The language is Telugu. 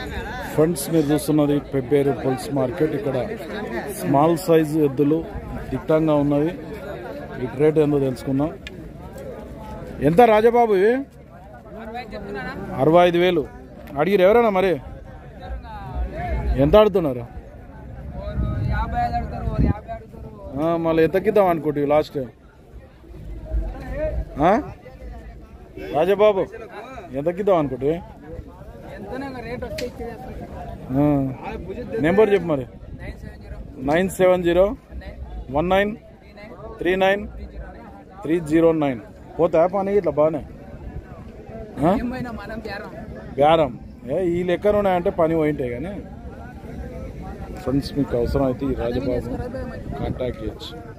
ఫ్రెండ్స్ మీరు చూస్తున్నది పెబ్బేరు పుల్స్ మార్కెట్ ఇక్కడ స్మాల్ సైజ్ ఎద్దులు దిట్టంగా ఉన్నవి వీటి రేట్ ఏందో తెలుసుకుందాం ఎంత రాజబాబు ఇవి అరవై ఐదు వేలు అడిగిరు ఎవరైనా మరి ఎంత ఆడుతున్నారు యాభై ఐదు అడుగుతారు ఓరు యాభై అడుగుతారు ఆ, మళ్ళీ ఎంతకిద్దాం అనుకుంటే లాస్ట్ ఆ? రాజబాబు ఎంతకిద్దాం అనుకుంటే ఎంతనే రేట్ వస్తే ఇచ్చేది ఆ. నెంబర్ చెప్పు మరి nine seven zero nine seven zero nine one nine three nine three nine three zero nine పోతా పని ఇట్లా బాగానే ఆ? ఏమైనా మనం బేరం బేరం ఏ ఈ లెక్కన ఉన్నాయంటే పని పోయింటాయి కానీ ఫ్రెండ్స్ మీకు అవసరం అయితే ఈ రాజబాబు కాంటాక్ట్ చేయొచ్చు